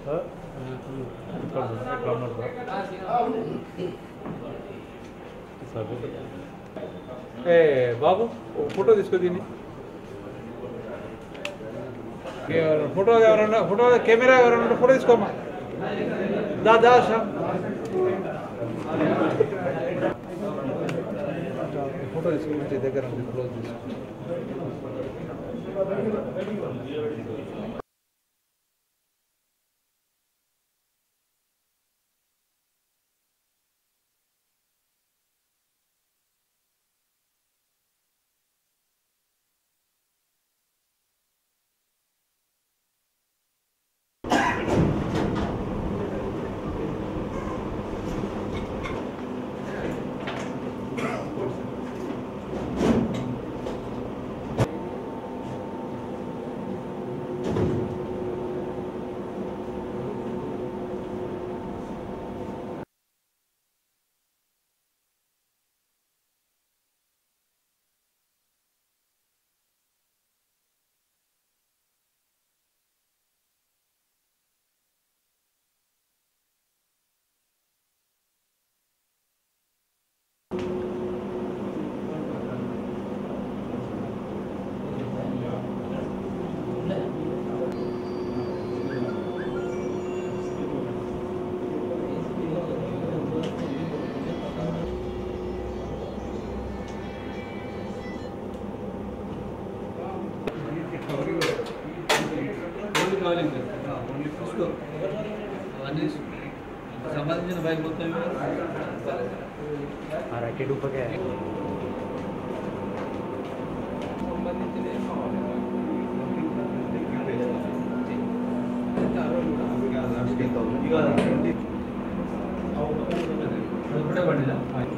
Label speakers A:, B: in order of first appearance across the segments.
A: ఏ బాబు ఓ photo తీసుకో దీన్ని ఏ- ఫోటో ఎవరన్నా ఫోటో కెమెరా ఎవరన్నా ఉంటే ఫోటో తీసుకోమ్మా దా దా శ్యామ్. ఫోటో తీసుకో మంచి దగ్గర ఉంది క్లోజ్ తీసుకో
B: ఓన్లీ కాలింగ్ ఓన్లీ ఫస్ట్ అన్ని సంబంధించిన బైక్ మొత్తం ఇప్పుడే పడిందా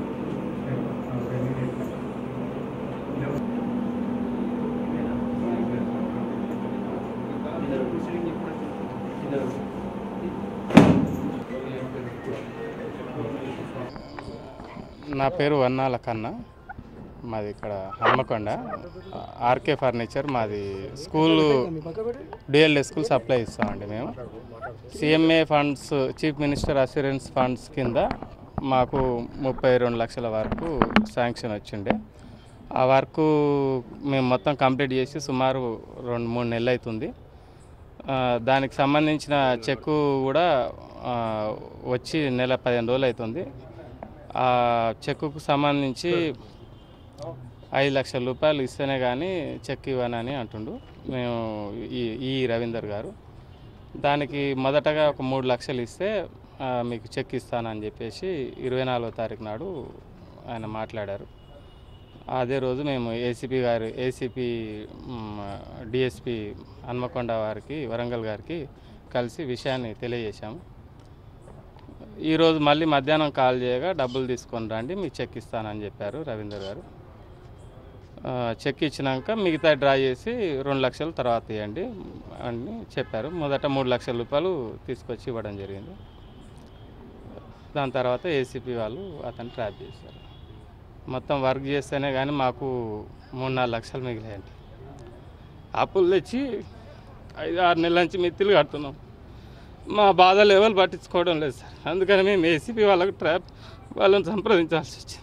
C: నా పేరు వన్నాల కన్నా మాది ఇక్కడ హన్మకొండ ఆర్కే ఫర్నిచర్ మాది స్కూల్ డిఎల్ఏ స్కూల్ సప్లై ఇస్తామండి మేము CMA funds chief minister assurance funds కింద మాకు ముప్పై రెండు లక్షల వరకు శాంక్షన్ వచ్చిండే ఆ వర్క్ మేము మొత్తం కంప్లీట్ చేసి సుమారు రెండు మూడు నెలలు అవుతుంది ఆ, దానికి సంబంధించిన చెక్కు కూడా ఆ, వచ్చి నెల పదిహేను రోజులు అవుతుంది ఆ చెక్కుకు సంబంధించి ఐదు లక్షల రూపాయలు ఇస్తేనే కానీ చెక్ ఇవ్వనని అంటుండు మేము ఈ ఈ రవీందర్ గారు దానికి మొదటగా ఒక మూడు లక్షలు ఇస్తే ఆ, మీకు చెక్ ఇస్తానని చెప్పేసి ఇరవై నాలుగో తారీఖు నాడు ఆయన మాట్లాడారు అదే రోజు మేము ఏసీపీ గారు ఏసీపీ డిఎస్పి హన్మకొండ వారికి వరంగల్ గారికి కలిసి విషయాన్ని తెలియజేశాము ఈరోజు మళ్ళీ మధ్యాహ్నం కాల్ చేయగా డబ్బులు తీసుకొని రండి మీకు చెక్ ఇస్తానని చెప్పారు రవీందర్ గారు ఆ, చెక్ ఇచ్చినాక మిగతా డ్రా చేసి రెండు లక్షలు తర్వాత ఇవ్వండి అని చెప్పారు మొదట మూడు లక్షల రూపాయలు తీసుకొచ్చి ఇవ్వడం జరిగింది దాని తర్వాత ఏసీపీ వాళ్ళు అతన్ని ట్రాప్ చేశారు మొత్తం వర్క్ చేస్తేనే కానీ మాకు మూడు నాలుగు లక్షలు మిగిలాయండి అప్పులు తెచ్చి ఐదు ఆరు నెలల నుంచి మిత్తులు కడుతున్నాం మా బాధలు ఎవరు పట్టించుకోవడం లేదు సార్ అందుకని మేము ఏసీపీ వాళ్ళకు ట్రాప్ వాళ్ళని సంప్రదించాల్సి వచ్చింది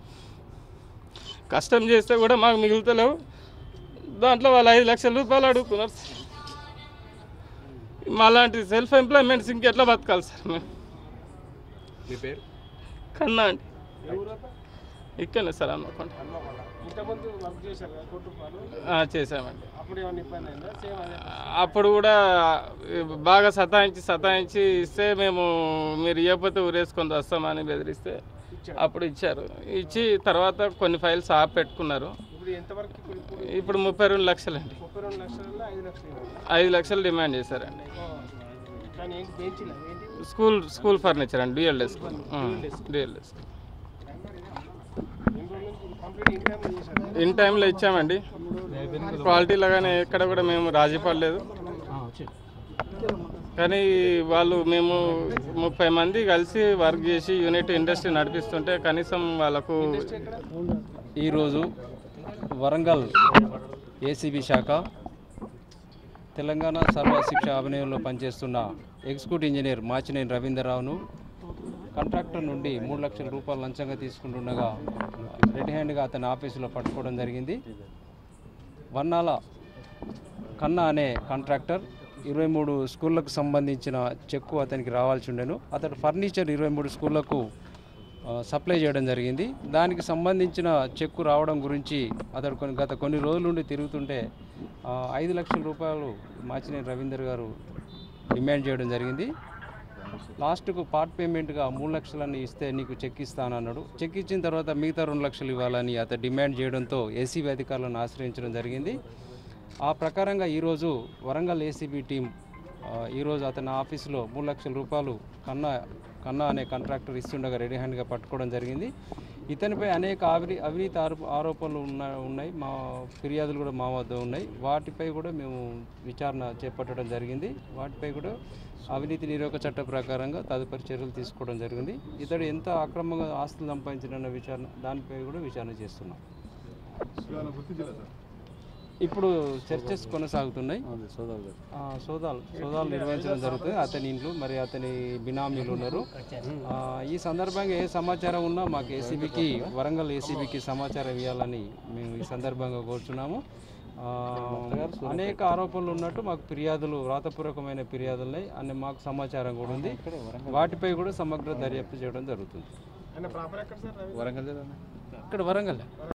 C: కష్టం చేస్తే కూడా మాకు మిగులుతలేవు దాంట్లో వాళ్ళు ఐదు లక్షల రూపాయలు అడుగుతున్నారు సార్ మాలాంటి సెల్ఫ్ ఎంప్లాయ్మెంట్స్ ఇంకెట్లా బతకాలి సార్ మేము
A: మీ పేరు
C: కన్నా అండి ఇక్కడనే సార్ అనుకోండి
D: ఇంతకుముందు వర్క్ చేశారు కదా కుటుంబాలు
C: ఆ, చేసామండి
D: అప్పుడు ఏమైనా ఇబ్బంది అయిందా సేమ్ అదే
C: అప్పుడు కూడా బాగా సతాయించి సతాయించి ఇస్తే మేము మీరు ఇవ్వకపోతే ఊరేసుకొని వస్తామని బెదిరిస్తే అప్పుడు ఇచ్చారు ఇచ్చి తర్వాత కొన్ని ఫైల్స్ ఆప్ పెట్టుకున్నారు
D: ఇప్పుడు ఎంతవరకు ఇప్పుడు ఇప్పుడు
C: ఇప్పుడు ముప్పై రెండు లక్షలండి
D: ముప్పై రెండు లక్షలలో ఐదు లక్షలు ఇవ్వాలి.
C: ఐదు లక్షలు డిమాండ్ చేశారండి
D: కానీ ఏంటి బెంచీలు ఏంటి
C: స్కూల్ స్కూల్ ఫర్నిచర్ అండి డ్యూఎల్డే స్కూల్ డ్యూఎల్డే స్కూల్
D: ఎన్ని రోజుల నుంచి కంప్లీట్ ఇన్ టైంలో చేశారు
C: ఇన్ టైంలో ఇచ్చామండి క్వాలిటీలో కానీ ఎక్కడ కూడా మేము రాజీ పడలేదు కానీ వాళ్ళు మేము ముప్పై మంది కలిసి వర్క్ చేసి యూనిట్ ఇండస్ట్రీ నడిపిస్తుంటే కనీసం వాళ్ళకు
E: ఈరోజు వరంగల్ ఏసీబీ శాఖ తెలంగాణ సర్వశిక్ష అభినయంలో పనిచేస్తున్న ఎగ్జిక్యూటివ్ ఇంజనీర్ మాచినేని రవీంద్రరావును కాంట్రాక్టర్ నుండి మూడు లక్షల రూపాయలు లంచంగా తీసుకుంటుండగా రెడ్ హ్యాండ్గా అతని ఆఫీసులో పట్టుకోవడం జరిగింది వన్నాల కన్నా అనే కాంట్రాక్టర్ ఇరవై మూడు స్కూళ్ళకు సంబంధించిన చెక్కు అతనికి రావాల్సి ఉండెను అతడు ఫర్నిచర్ ఇరవై మూడు స్కూళ్ళకు ఆ, సప్లై చేయడం జరిగింది దానికి సంబంధించిన చెక్కు రావడం గురించి అతడు కొన్ని గత కొన్ని రోజుల నుండి తిరుగుతుంటే ఆ, ఐదు లక్షల రూపాయలు మాచినేని రవీందర్ గారు డిమాండ్ చేయడం జరిగింది లాస్ట్కు పార్ట్ పేమెంట్గా మూడు లక్షలని ఇస్తే నీకు చెక్ ఇస్తానన్నాడు చెక్ ఇచ్చిన తర్వాత మిగతా రెండు లక్షలు ఇవ్వాలని అతను డిమాండ్ చేయడంతో ఏసీబీ అధికారులను ఆశ్రయించడం జరిగింది ఆ ప్రకారంగా ఈరోజు వరంగల్ ఏసీబీ టీం ఆ, ఈరోజు అతని ఆఫీసులో మూడు లక్షల రూపాయలు కన్నా కన్నా అనే కాంట్రాక్టర్ ఇస్తుండగా రెడీ హ్యాండ్గా పట్టుకోవడం జరిగింది ఇతనిపై అనేక అవినీ అవినీతి ఆరోప ఆరోపణలు ఉన్న ఉన్నాయి మా ఫిర్యాదులు కూడా మా వద్ద ఉన్నాయి వాటిపై కూడా మేము విచారణ చేపట్టడం జరిగింది వాటిపై కూడా అవినీతి నిరోధక చట్ట ప్రకారంగా తదుపరి చర్యలు తీసుకోవడం జరిగింది ఇతడు ఎంత అక్రమంగా ఆస్తులు సంపాదించిన విచారణ దానిపై కూడా విచారణ చేస్తున్నాం ఇప్పుడు చర్చస్ కొనసాగుతున్నాయి ఆ, సోదాలు సోదాలు నిర్వహించడం జరుగుతుంది అతని ఇంట్లో మరి అతని బినామీలు ఉన్నారు ఆ, ఈ సందర్భంగా ఏ సమాచారం ఉన్నా మాకు ఏసీబీకి వరంగల్ ఏసీబీకి సమాచారం ఇవ్వాలని మేము ఈ సందర్భంగా కోరుచున్నాము ఆ, అనేక ఆరోపణలు ఉన్నట్టు మాకు ఫిర్యాదులు వ్రాతపూర్వకమైన ఫిర్యాదులున్నాయి అని మాకు సమాచారం కూడా ఉంది వాటిపై కూడా సమగ్ర దర్యాప్తు చేయడం జరుగుతుంది
D: ఆయన ప్రాపర్ ఎక్కడ సార్ రవి?
E: ఇక్కడ వరంగల్